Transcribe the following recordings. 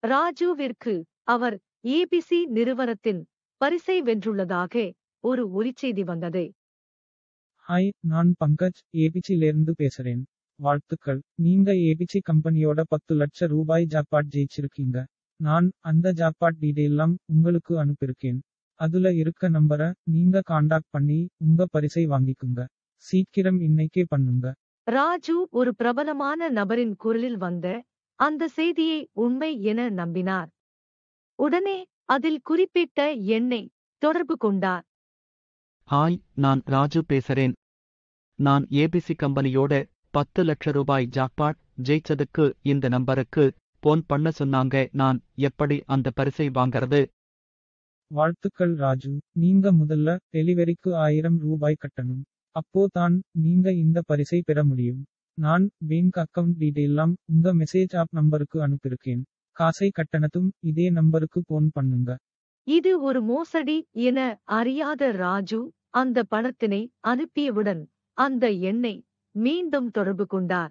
ராஜுவிற்கு அவர் ABC நிறுவனத்தின் பரிசை வென்றுள்ளதாக ஒரு ஒலிச்செய்தி வந்தது ஹாய் நான் பங்கஜ் ஏபிச்சிலேருந்து பேசுறேன் வாழ்த்துக்கள் நீங்க ஏபிச்சி கம்பெனியோட பத்து லட்ச ரூபாய் ஜாக்பாட் ஜெயிச்சிருக்கீங்க நான் அந்த ஜாக்பாட் டீடைல்லாம் உங்களுக்கு அனுப்பியிருக்கேன் அதுல இருக்க நம்பரை நீங்க காண்டாக்ட் பண்ணி உங்க பரிசை வாங்கிக்குங்க சீக்கிரம் இன்னைக்கே பண்ணுங்க ராஜு ஒரு பிரபலமான நபரின் குரலில் வந்த அந்த செய்தியை உண்மை என நம்பினார் உடனே அதில் குறிப்பிட்ட எண்ணை தொடர்பு கொண்டார் ஹாய் நான் ராஜு பேசுறேன் நான் ஏபிசி கம்பெனியோட பத்து லட்ச ரூபாய் ஜாக்பாட் ஜெயிச்சதுக்கு இந்த நம்பருக்கு போன் பண்ண சொன்னாங்க நான் எப்படி அந்த பரிசை வாங்கறது வாழ்த்துக்கள் ராஜு நீங்க முதல்ல டெலிவரிக்கு ஆயிரம் ரூபாய் கட்டணும் அப்போ தான் நீங்க இந்த பரிசை பெற முடியும் நான் பேங்க் அக்கவுண்ட் டீடைல்லாம் உங்க மெசேஜ் ஆப் நம்பருக்கு அனுப்பியிருக்கேன் காசை கட்டணத்தும் இதே நம்பருக்கு போன் பண்ணுங்க இது ஒரு மோசடி என அறியாத ராஜு அந்த பணத்தினை அனுப்பியவுடன் அந்த எண்ணை மீண்டும் தொடர்பு கொண்டார்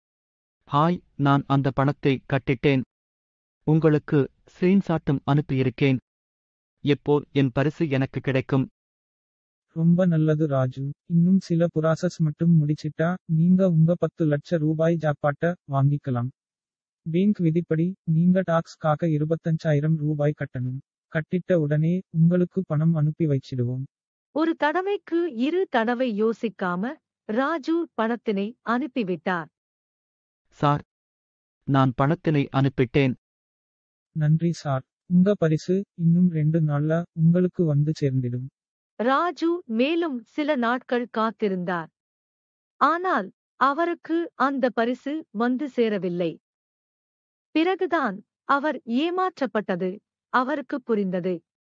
ஹாய் நான் அந்த பணத்தை கட்டிட்டேன் உங்களுக்கு ஸ்கிரீன்ஷாட்டும் அனுப்பியிருக்கேன் எப்போ என் பரிசு எனக்கு கிடைக்கும் ரொம்ப நல்லது ராஜு இன்னும் சில புராசஸ் மட்டும் முடிச்சிட்டா நீங்க உங்க பத்து லட்ச ரூபாய் ஜாக்பாட்ட வாங்கிக்கலாம் பேங்க் விதிப்படி நீங்க டாக்ஸ் காக்க இருபத்தஞ்சாயிரம் ரூபாய் கட்டணும் கட்டிட்ட உடனே உங்களுக்கு பணம் அனுப்பி வச்சிடுவோம் ஒரு தடவைக்கு இரு தடவை யோசிக்காம ராஜு பணத்தினை அனுப்பிவிட்டார் சார் நான் பணத்தினை அனுப்பிட்டேன் நன்றி சார் உங்க பரிசு இன்னும் ரெண்டு நாள்ல உங்களுக்கு வந்து சேர்ந்திடும் ராஜு மேலும் சில நாட்கள் காத்திருந்தார் ஆனால் அவருக்கு அந்த பரிசு வந்து சேரவில்லை பிறகுதான் அவர் ஏமாற்றப்பட்டது அவருக்கு புரிந்தது